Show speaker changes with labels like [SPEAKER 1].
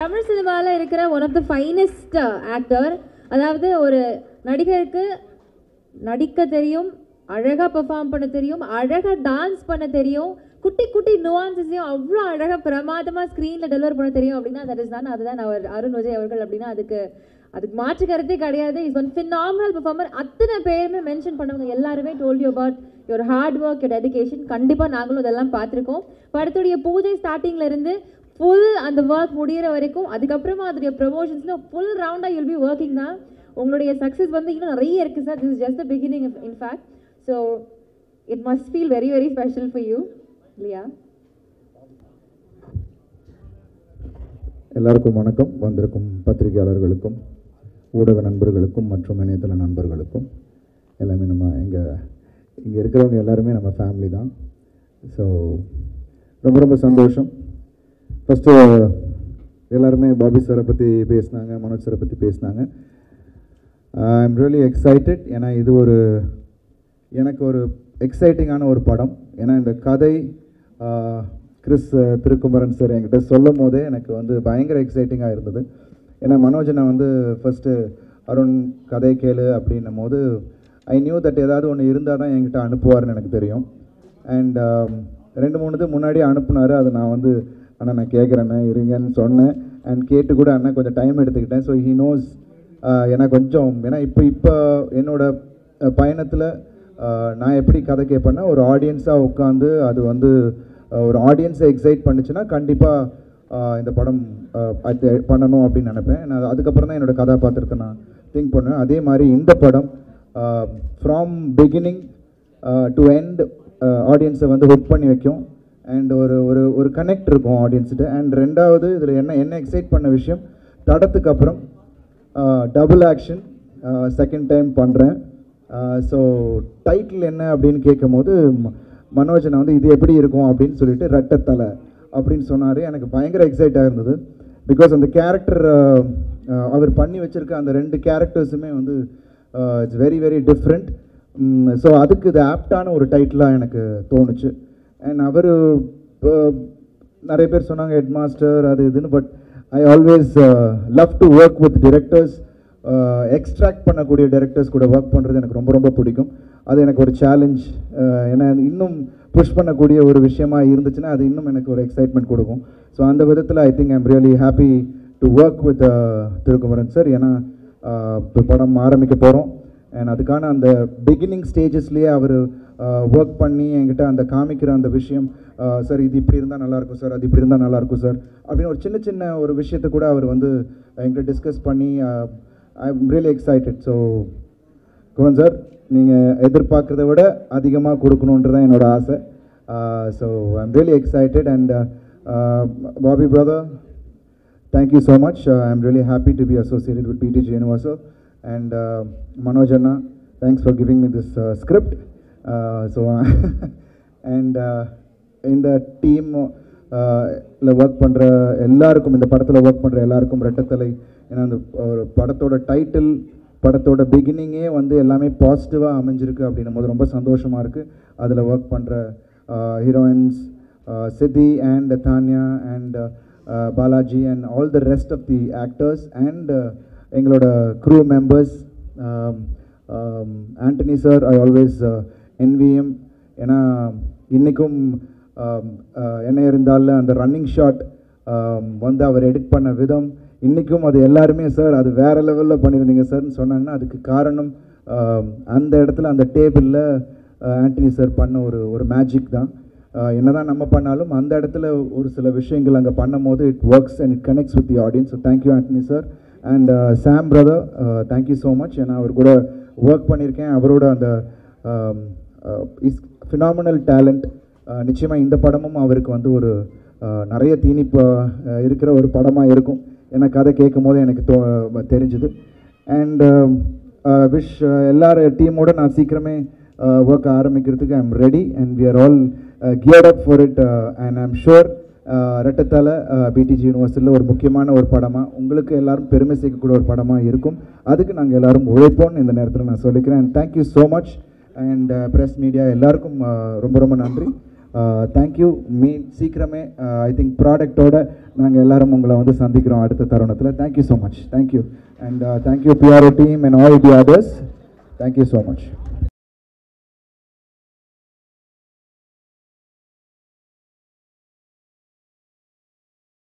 [SPEAKER 1] தமிழ் சினிமாவில் இருக்கிற one of the finest actor அதாவது ஒரு நடிகருக்கு நடிக்க தெரியும் அழகாக பெர்ஃபார்ம் பண்ண தெரியும் அழகாக டான்ஸ் பண்ண தெரியும் குட்டி குட்டி நுவான்சஸையும் அவ்வளோ அழகாக பிரமாதமாக ஸ்க்ரீனில் டெலிவர் பண்ண தெரியும் அப்படின்னா தட் இஸ் தான் அதுதான் அவர் அருண் விஜய் அவர்கள் அப்படின்னா அதுக்கு அதுக்கு மாற்று கருத்தே கிடையாது இஸ் ஒன் ஃபினாமினல் பெர்ஃபார்மர் அத்தனை பேருமே மென்ஷன் பண்ணவங்க எல்லாருமே told you about your hard work your dedication கண்டிப்பாக நாங்களும் இதெல்லாம் பார்த்துருக்கோம் படத்துடைய பூஜை ஸ்டார்டிங்ல இருந்து ஃபுல் அந்த ஒர்க் முடியிற வரைக்கும் அதுக்கப்புறமா அதோடைய ப்ரமோஷன்ஸில் ஃபுல் ரவுண்டாக யூல் பி ஒர்க்கிங் தான் உங்களுடைய சக்ஸஸ் வந்து இன்னும் நிறைய இருக்குது sir this is just the beginning in fact so it must feel very very special for you இல்லையா
[SPEAKER 2] எல்லாருக்கும் வணக்கம் வந்திருக்கும் பத்திரிகையாளர்களுக்கும் ஊடக நண்பர்களுக்கும் மற்றும் இணையதள நண்பர்களுக்கும் எல்லாமே நம்ம இங்கே இங்கே இருக்கிறவங்க எல்லாருமே நம்ம ஃபேமிலி தான் ஸோ ரொம்ப ரொம்ப சந்தோஷம் ஃபஸ்ட்டு எல்லாருமே பாபி சாரை பற்றி பேசினாங்க மனோஜ் சாரை பற்றி பேசினாங்க ஐ எம் ரியலி எக்ஸைட்டட் ஏன்னா இது ஒரு எனக்கு ஒரு எக்ஸைட்டிங்கான ஒரு படம் ஏன்னா இந்த கதை ஆஹ், கிறிஸ் அஹ், திருக்குமரன் சார் என்கிட்ட சொல்லும் போதே எனக்கு வந்து பயங்கர எக்ஸைட்டிங்காக இருந்தது ஏன்னா மனோஜனை வந்து ஃபஸ்ட்டு அருண் கதை கேளு அப்படின்னும் போது ஐ நியூ தட் ஏதாவது ஒன்று இருந்தால் தான் என்கிட்ட அனுப்புவார்னு எனக்கு தெரியும் அண்ட் ரெண்டு மூணு இது முன்னாடியே அனுப்புனாரு அதை நான் வந்து அண்ணா நான் கேட்குறேண்ணே இருங்கன்னு சொன்னேன் அண்ட் கேட்டு கூட அண்ணா கொஞ்சம் டைம் எடுத்துக்கிட்டேன் ஸோ ஹி நோஸ் ஏன்னா கொஞ்சம் ஏன்னா இப்போ இப்போ என்னோட பயணத்தில் நான் எப்படி கதை கேட்பேன்னா ஒரு ஆடியன்ஸாக உட்காந்து அது வந்து அஹ், ஒரு ஆடியன்ஸை எக்ஸைட் பண்ணுச்சுன்னா கண்டிப்பாக இந்த படம் அஹ், அது பண்ணணும் அப்படின்னு நினைப்பேன் நான் அதுக்கப்புறம் தான் என்னோட கதாபாத்திரத்தை நான் திங்க் பண்ணுவேன் அதே மாதிரி இந்த படம் ஃப்ரம் பிகினிங் டு எண்ட் ஆடியன்ஸை வந்து ஹுக் பண்ணி வைக்கும் அண்ட் ஒரு ஒரு ஒரு கனெக்ட் இருக்கும் ஆடியன்ஸ்கிட்ட அண்ட் ரெண்டாவது இதில் என்ன என்ன எக்ஸைட் பண்ண விஷயம் தடத்துக்கு அப்புறம் டபுள் ஆக்ஷன் செகண்ட் டைம் பண்ணுறேன் ஸோ டைட்டில் என்ன அப்படின்னு கேட்கும்போது ம- மனோஜனை வந்து இது எப்படி இருக்கும் அப்படின்னு சொல்லிட்டு ரெட்டத்தலை அப்படின்னு சொன்னார் எனக்கு பயங்கர எக்ஸைட்டாக இருந்தது பிகாஸ் அந்த கேரக்டர் அவர் பண்ணி வச்சிருக்க அந்த ரெண்டு கேரக்டர்ஸுமே வந்து it's very very different so அதுக்கு இது ஆப்டான ஒரு டைட்டிலாக எனக்கு தோணுச்சு அண்ட் அவர் நிறைய பேர் சொன்னாங்க ஹெட் மாஸ்டர் அது இதுன்னு but I always love to work with directors extract பண்ணக்கூடிய டைரக்டர்ஸ் கூட ஒர்க் பண்ணுறது எனக்கு ரொம்ப ரொம்ப பிடிக்கும் அது எனக்கு ஒரு சேலஞ்ச் ஏன்னா இன்னும் புஷ் பண்ணக்கூடிய ஒரு விஷயமா இருந்துச்சுன்னா அது இன்னும் எனக்கு ஒரு எக்ஸைட்மெண்ட் கொடுக்கும் ஸோ அந்த விதத்தில் I think I'm really happy to work with Thirukumaran sir ஏன்னா uh, இப்போ படம் ஆரம்பிக்க போகிறோம் அண்ட் அதுக்கான அந்த பிகினிங் ஸ்டேஜஸ்லேயே அவர் ஒர்க் பண்ணி என்கிட்ட அந்த காமிக்கிற அந்த விஷயம் சார் இது இப்படி இருந்தால் நல்லாயிருக்கும் சார் அது இப்படி இருந்தால் நல்லாயிருக்கும் சார் அப்படின்னு ஒரு சின்ன சின்ன ஒரு விஷயத்தை கூட அவர் வந்து என்கிட்ட டிஸ்கஸ் பண்ணி I am really excited so குமன் சார் நீங்கள் எதிர்பார்க்குறத விட அதிகமாக கொடுக்கணுன்றது தான் என்னோட ஆசை so I am really excited and Bobby brother thank you so much. Uh, I'm really happy to be associated with PTG Universal. And uh, Manoj Anna, thanks for giving me this uh, script. Uh, so, and uh, இந்த team work பண்ணுற எல்லாருக்கும் இந்த படத்தில் work பண்ணுற எல்லாருக்கும் ரெட்டத்தலை ஏன்னா அந்த ஒரு படத்தோட டைட்டில் படத்தோட பிகினிங்கே வந்து எல்லாமே பாசிட்டிவாக அமைஞ்சிருக்கு அப்படின்னும் போது ரொம்ப சந்தோஷமாக இருக்குது அதில் ஒர்க் பண்ணுற heroines Siddhi and Tanya and Balaji and all the rest of the actors and எங்களோட crew members Antony sir I always என்விஎம் ஏன்னா இன்றைக்கும் என்ன இருந்தாலும் அந்த ரன்னிங் ஷாட் வந்து அவர் எடிட் பண்ண விதம் இன்றைக்கும் அது எல்லாருமே சார் அது வேறு லெவலில் பண்ணியிருந்தீங்க சார்னு சொன்னாங்கன்னா அதுக்கு காரணம் ஆம், அந்த இடத்துல அந்த டேபிளில் ஆண்டனி சார் பண்ண ஒரு ஒரு மேஜிக் தான் ஆஹ் என்னதான் நம்ம பண்ணாலும் அந்த இடத்துல ஒரு சில விஷயங்கள் அங்கே பண்ணும்போது it works and it connects with the audience so thank you Antony sir and Sam brother thank you so much ஏன்னா அவர் கூட ஒர்க் பண்ணியிருக்கேன் அவரோட அந்த இஸ் ஃபினாமினல் டேலண்ட் நிச்சயமாக இந்த படமும் அவருக்கு வந்து ஒரு ஆஹ் நிறைய தீனிப்பு ஆஹ் இருக்கிற ஒரு படமாக இருக்கும் ஏன்னா கதை கேட்கும் போது எனக்கு தோ தெரிஞ்சுது அண்ட் விஷ் எல்லார் டீமோட நான் சீக்கிரமே ஒர்க் ஆரம்பிக்கிறதுக்கு I am ready and we are all geared up for it and I am sure ரெட்டத்தால பிடிஜி யூனிவர்சிட்டியில் ஒரு முக்கியமான ஒரு படமாக உங்களுக்கு எல்லாரும் பெருமை சேர்க்கக்கூடிய ஒரு படமாக இருக்கும் அதுக்கு நாங்கள் எல்லாரும் உழைப்போம்னு இந்த நேரத்தில் நான் சொல்லிக்கிறேன் and thank you so much and press media எல்லாருக்கும் uh, ரொம்ப ரொம்ப நன்றி தேங்க்யூ மீ சீக்கிரமே ஐ திங்க் ப்ராடக்டோட நாங்கள் எல்லாரும் உங்களை வந்து சந்திக்கிறோம் அடுத்த தருணத்தில் thank you so much thank you and thank you PRO team and all the others thank you so much